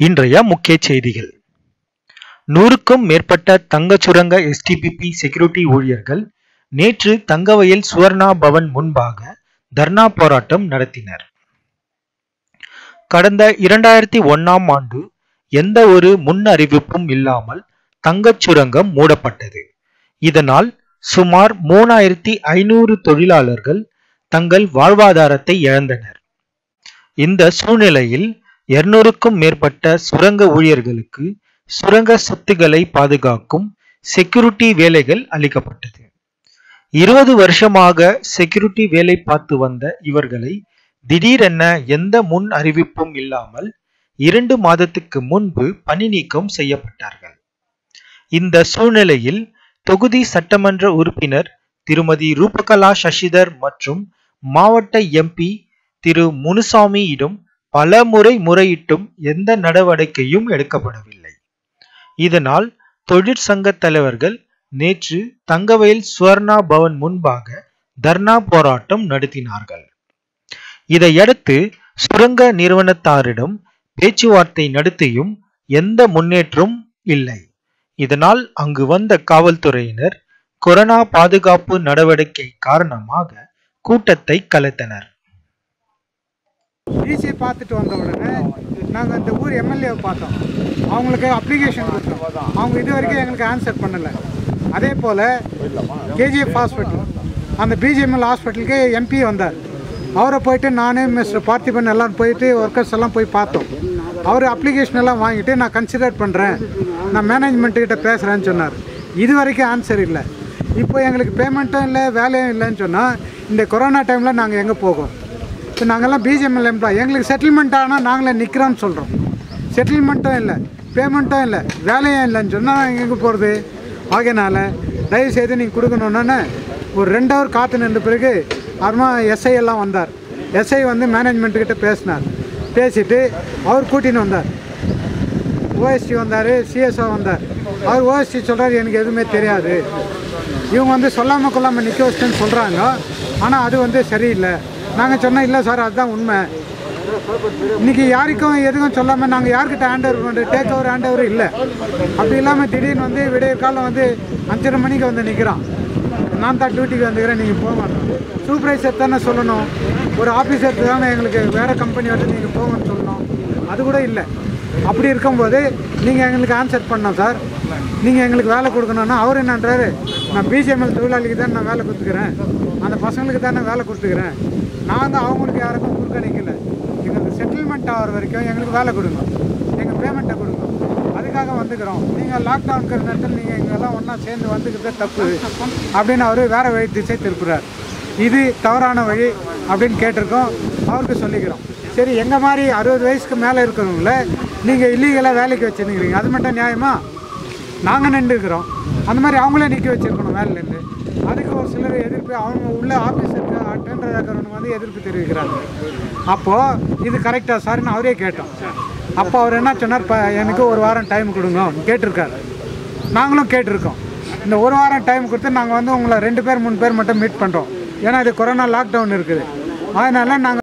இன்றைய முக்கிய செய்திகள் நூறுக்கும் மேற்பட்ட தங்கச் சுரங்க எஸ்டிபிபி செக்யூரிட்டி ஊழியர்கள் நேற்று தங்கவயல் சுவர்ணா பவன் முன்பாக தர்ணா போராட்டம் நடத்தினர் கடந்த இரண்டாயிரத்தி ஒன்னாம் ஆண்டு எந்த ஒரு முன் அறிவிப்பும் இல்லாமல் தங்கச் சுரங்கம் மூடப்பட்டது இதனால் சுமார் மூணாயிரத்தி ஐநூறு தொழிலாளர்கள் தங்கள் வாழ்வாதாரத்தை இழந்தனர் இந்த சூழ்நிலையில் இருநூறுக்கும் மேற்பட்ட சுரங்க ஊழியர்களுக்கு சுரங்க சொத்துக்களை பாதுகாக்கும் செக்யூரிட்டி வேலைகள் அளிக்கப்பட்டது இருபது வருஷமாக செக்யூரிட்டி வேலை பார்த்து வந்த இவர்களை திடீரென எந்த முன் அறிவிப்பும் இல்லாமல் இரண்டு மாதத்துக்கு முன்பு பணி நீக்கம் செய்யப்பட்டார்கள் இந்த சூழ்நிலையில் தொகுதி சட்டமன்ற உறுப்பினர் திருமதி ரூபகலா சசிதர் மற்றும் மாவட்ட எம்பி திரு முனுசாமியிடம் பல முறை முறையிட்டும் எந்த நடவடிக்கையும் எடுக்கப்படவில்லை இதனால் தொழிற்சங்க தலைவர்கள் நேற்று தங்கவயல் சுவர்ணா பவன் முன்பாக தர்ணா போராட்டம் நடத்தினார்கள் இதையடுத்து சுரங்க நிறுவனத்தாரிடம் பேச்சுவார்த்தை நடத்தியும் எந்த முன்னேற்றம் இல்லை இதனால் அங்கு வந்த காவல்துறையினர் கொரோனா பாதுகாப்பு நடவடிக்கை காரணமாக கூட்டத்தை கலைத்தனர் டிசி பார்த்துட்டு வந்த உடனே நாங்கள் இந்த ஊர் எம்எல்ஏவை பார்த்தோம் அவங்களுக்கு அப்ளிகேஷன் கொடுத்தோம் அவங்க இது வரைக்கும் எங்களுக்கு ஆன்சர் பண்ணலை அதே போல் கேஜிஎஃப் ஹாஸ்பிட்டல் அந்த பிஜிஎம்எல் ஹாஸ்பிட்டலுக்கு எம்பி வந்தார் அவரை போயிட்டு நானே மிஸ்டர் பார்த்திபன் எல்லாம் போயிட்டு ஒர்க்கர்ஸ் எல்லாம் போய் பார்த்தோம் அவர் அப்ளிகேஷன் எல்லாம் வாங்கிட்டு நான் கன்சிடர் பண்ணுறேன் நான் மேனேஜ்மெண்ட்டுக்கிட்ட பேசுகிறேன்னு சொன்னார் இது வரைக்கும் ஆன்சர் இல்லை இப்போ எங்களுக்கு பேமெண்ட்டும் இல்லை வேலையும் இல்லைன்னு சொன்னால் இந்த கொரோனா டைமில் நாங்கள் எங்கே போகும் இப்போ நாங்கள்லாம் பிஜிஎம்எல் எம்ப்ளாய் எங்களுக்கு செட்டில்மெண்ட் ஆனால் நாங்களே நிற்கிறோன்னு சொல்கிறோம் செட்டில்மெண்ட்டும் இல்லை பேமெண்ட்டும் இல்லை வேலையும் இல்லைன்னு சொன்னால் நாங்கள் எங்கே போகிறது ஆகையினால தயவு செய்து நீங்கள் கொடுக்கணுன்னே ஒரு ரெண்டு ஹவர் காத்து நின்ற பிறகு அப்புறமா எஸ்ஐ எல்லாம் வந்தார் எஸ்ஐ வந்து மேனேஜ்மெண்ட்டுக்கிட்ட பேசினார் பேசிட்டு அவர் கூட்டின்னு வந்தார் ஓஎஸ்டி வந்தார் சிஎஸ்ஓ வந்தார் அவர் ஓஎஸ்டி சொல்கிறார் எனக்கு எதுவுமே தெரியாது இவங்க வந்து சொல்லாமல் கொள்ளாமல் நிற்க வச்சுன்னு சொல்கிறாங்க ஆனால் அது வந்து சரியில்லை நாங்கள் சொன்னோம் இல்லை சார் அதுதான் உண்மை இன்னைக்கு யாருக்கும் எதுவும் சொல்லாமல் நாங்கள் யார்கிட்ட ஹேண்ட் ஓவர் பண்ணுறது டேக் ஓவர் ஹேண்ட் ஓவர் இல்லை அப்படி இல்லாமல் திடீர்னு வந்து விடிய காலம் வந்து அஞ்சரை மணிக்கு வந்து நிற்கிறான் நான் தான் டியூட்டிக்கு வந்துக்கிறேன் நீங்கள் போக மாட்டோம் சூப்பர்வைசர் தானே சொல்லணும் ஒரு ஆஃபீஸர் தானே எங்களுக்கு வேறு கம்பெனி வந்து நீங்கள் போங்கன்னு சொல்லணும் அது கூட இல்லை அப்படி இருக்கும்போது நீங்கள் எங்களுக்கு ஆன்சர் பண்ணோம் சார் நீங்கள் எங்களுக்கு வேலை கொடுக்கணுன்னா அவர் என்னன்றாரு நான் பிஜிஎம்எல் தொழிலாளிக்கு தான் நான் வேலை கொடுத்துக்கிறேன் அந்த பசங்களுக்கு தான் நான் வேலை கொடுத்துக்கிறேன் நாங்கள் அவங்களுக்கு யாருக்கும் குறுக்க நிற்கல எங்களுக்கு செட்டில்மெண்ட் ஆகிற வரைக்கும் எங்களுக்கு வேலை கொடுங்க எங்கள் பேமெண்ட்டை கொடுங்க அதுக்காக வந்துக்கிறோம் நீங்கள் லாக்டவுனுக்கு நேரத்தில் நீங்கள் எங்கெல்லாம் ஒன்றா சேர்ந்து வந்துக்கிறதே தப்பு அப்படின்னு அவர் வேறு வழி திசை திருப்புறார் இது தவறான வழி அப்படின்னு கேட்டிருக்கோம் அவருக்கு சொல்லிக்கிறோம் சரி எங்கள் மாதிரி அறுபது வயசுக்கு மேலே இருக்கிறவங்கள நீங்கள் இல்லீகலாக வேலைக்கு வச்சுருக்கிறீங்க அது மட்டும் நியாயமா நாங்கள் நின்றுக்கிறோம் அந்த மாதிரி அவங்களே நிற்க வச்சுருக்கணும் வேலையிலேருந்து அதுக்கு ஒரு சிலர் எதிர்ப்பு அவங்க உள்ள ஆஃபீஸருக்கு டெண்டர் இருக்கிறவங்க வந்து எதிர்ப்பு தெரிவிக்கிறாங்க அப்போது இது கரெக்டாக சார்னு அவரே கேட்டோம் அப்போ அவர் என்ன சொன்னார் இப்போ எனக்கு ஒரு வாரம் டைம் கொடுங்க கேட்டிருக்காரு நாங்களும் கேட்டிருக்கோம் இந்த ஒரு வாரம் டைம் கொடுத்து நாங்கள் வந்து உங்களை ரெண்டு பேர் மூணு பேர் மட்டும் மீட் பண்ணுறோம் ஏன்னா இது கொரோனா லாக்டவுன் இருக்குது அதனால நாங்கள்